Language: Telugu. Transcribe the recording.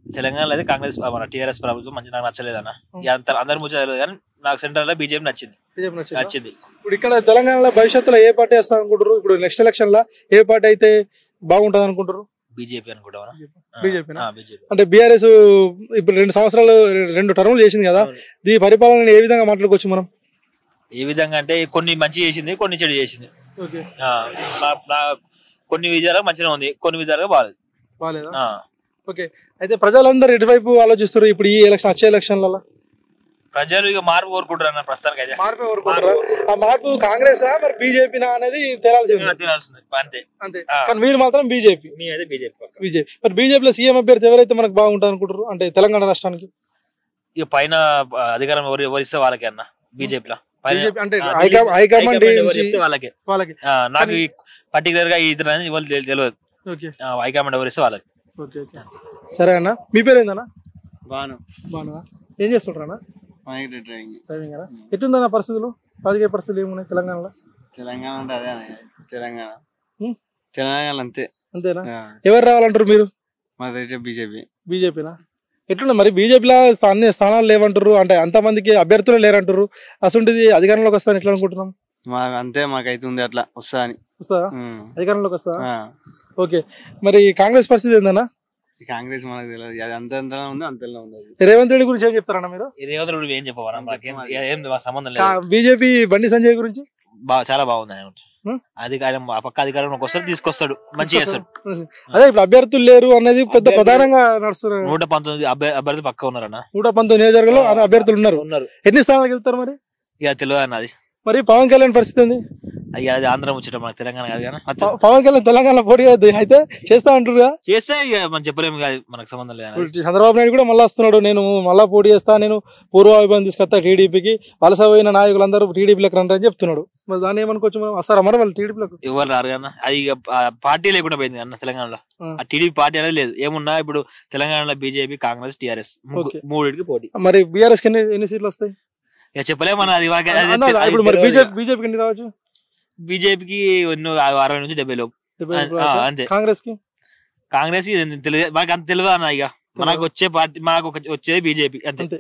తెలంగాణలో అయితే కాంగ్రెస్ మన టీఆర్ఎస్ ప్రభుత్వం మంచి నాకు నచ్చలేదు అన్న ఉం. ఇక అంత అందరి ముచ్చట తెలియదు కానీ నాకు సెంటర్ లో బీజేపీ నచ్చింది బీజేపీ నచ్చిందా? నచ్చింది ఇప్పుడు ఇక్కడ తెలంగాణలో భవిష్యత్తులో ఏ పార్టీ వేస్తా అనుకుంటారు ఇప్పుడు నెక్స్ట్ ఎలక్షన్ లో ఏ పార్టీ అయితే బాగుంటది అనుకుంటారు బీజేపీ అనుకుంటా BJP నా? బీజేపీ అంటే బీఆర్ఎస్ ఇప్పుడు రెండు సంవత్సరాలు రెండు టర్ములు చేసింది కదా అవును. ఈ పరిపాలన ఏ విధంగా మాట్లాడుకోవచ్చు మనం ఏ విధంగా అంటే కొన్ని మంచి చేసింది కొన్ని చెడు చేసింది ఓకే ఆ, నా- నా- కొన్ని విధాలుగా మంచిగా ఉంది కొన్ని విధాలుగా బాగాలేదు బాగాలేదా ఆ. ఓకే అయితే ప్రజలందరూ ఎటువైపు ఆలోచిస్తారు ఇప్పుడు ఈ ఎలక్షన్ వచ్చే ఎలక్షన్లలో ప్రజలు ఇక మార్పు కోరుకుంటారు అన్న ప్రస్తుతానికి అయితే మార్పు కోరుకుంటారా ఆ మార్పు కాంగ్రెస్ మరి బీజేపీనా అనేది తేలాల్సి ఉంది తినాల్సింది అంతే అంతే ఆ. కానీ మీరు మాత్రం బీజేపీ మీ అయితే బీజేపీ పక్క బీజేపీ మరి బీజేపీలో సీఎం అభ్యర్థి ఎవరైతే మనకు బాగుంటుంది అనుకుంటారు అంటే తెలంగాణ రాష్ట్రానికి ఇక పైన ఆ, అధికారం ఎవరు ఎవరిస్తే వాళ్ళకే అన్న బీజేపీలో పైన బీజేపీ అంటే ఆ, హైకమాండ్ హైకమాండ్ హైకమాండ్ ఎవరు నుంచి చెప్తే వాళ్ళకే వాళ్ళకి ఆ, నాకు పర్టికులర్ గా ఈ ఇద్దరు అనేది ఇవాళ తెలి- తెలియదు ఓకే ఆ, హైకమాండ్ ఎవరు ఇస్తే వాళ్ళకి ఓకే ఓకే సరే అన్న మీ పేరు ఏందన్నా బాను బాగా ఏం చేస్తుంటారా మనకి డ్రైవింగ్ డ్రైవింగ్ అన్న ఎట్లుందన్న పరిస్థితులు రాజకీయ పరిస్థితులు ఏమున్నాయి తెలంగాణలో తెలంగాణ అంటే అదే అన్న. తెలంగాణ హ్మ్. తెలంగాణ అంతే అంతేనా ఆ, ఎవరు రావాలంటారు మీరు మాదైతే బీజేపీ బీజేపీనా ఎట్లుంది మరి బీజేపీలో అన్ని స్థానాలు లేవంటారు అంటే అంతమందికి అభ్యర్థులు లేరంటారు అసలుంటిది అధికారంలోకి వస్తాను ఎట్లా అనుకుంటున్నాం మా అంతే మాకైతే ఉంది అట్లా వస్తా అని వస్తుందా ఉమ్. అధికారంలోకి వస్తుందా ఆ. ఓకే మరి కాంగ్రెస్ పరిస్థితి ఏందన్నా ఈ కాంగ్రెస్ మనకు తెలియదు అది అంత ఎంత ఉంది అంతలో ఉంది అది రేవంత్ రెడ్డి గురించి ఏం చెప్తారన్న మీరు ఈ రేవంత్ రెడ్డి ఏం చెప్పవా మాకేం ఏం మా సంబంధం లేదు కా- బీజేపీ బండి సంజయ్ గురించి బా- చాలా బాగుంది ఆయన హ్మ్? అధికారం ఆ పక్క అధికారంలోకి వస్తాడు తీసుకొస్తాడు మంచి చేస్తాడు అదే ఇప్పుడు అభ్యర్థులు లేరు అనేది పెద్ద అభ్యర్థులు- ప్రధానంగా నడుస్తున్నారు నూట పంతొమ్మిది అభ్య- అభ్యర్థి పక్క ఉన్నారన్న నూట పంతొమ్మిది నియోజకవర్గంలో అన్ని అభ్యర్థులు ఉన్నారు ఉన్నారు ఎన్ని స్థానాలకు వెళ్తారు మరి ఇక తెలియదు అన్న అది మరి పవన్ కళ్యాణ్ పరిస్థితి ఏంది ఇక అది ఆంధ్ర ముచ్చట మన తెలంగాణ కాదు కానీ అది ప- పవన్ కళ్యాణ్ తెలంగాణ పోటీ చేయొద్దు. అయితే చేస్తా అంటారు చేస్తే ఇక మనం చెప్పలేము కాదు మనకు సంబంధం లేదు అన్నది. ఇప్పుడు చంద్రబాబు నాయుడు కూడా మళ్ళీ వస్తున్నాడు నేను మళ్ళా పోటీ చేస్తా నేను పూర్వాభిమానం తీసుకొస్తా టీడీపీకి వలస పోయిన నాయకులందరూ టీడీపీలోకి రండి అని చెప్తున్నాడు మరి దాన్ని ఏమనుకోవచ్చు మనం వస్తారా మరి వాళ్ళు టీడీపీలోకి ఎవరు రారు కన్నా అది ఇక ఆ పార్టీ లేకుండా పోయింది అన్న తెలంగాణలో ఆ. ఆ టీడీపీ పార్టీ అనేది లేదు ఏమున్నా ఇప్పుడు తెలంగాణలో బీజేపీ కాంగ్రెస్ టిఆర్ఎస్ ఓకే. మూడింటికి పోటీ మరి బీఆర్ఎస్ కి ఎన్ని ఎన్ని సీట్లు వస్తాయి ఇక చెప్పలేమన్నా అది వాళ్ళకి- అది అన్న, తె- అది ఇప్పుడు మరి తెలియదు బీజేపీ ఇక. బీజేపీకి ఎన్ని రావచ్చు బీజేపీకి ఎన్నో అరవై నుంచి డెబ్బై లోపు డెబ్బై ఆ, ఐదు రావచ్చా? అంతే. కాంగ్రెస్ కి కాంగ్రెస్ కి తెలియదు మనకు అంత తెలియదు అన్న ఇక మనకు వచ్చే పార్టీ మాకు ఒక- వచ్చేది బీజేపీ అంతే అంతే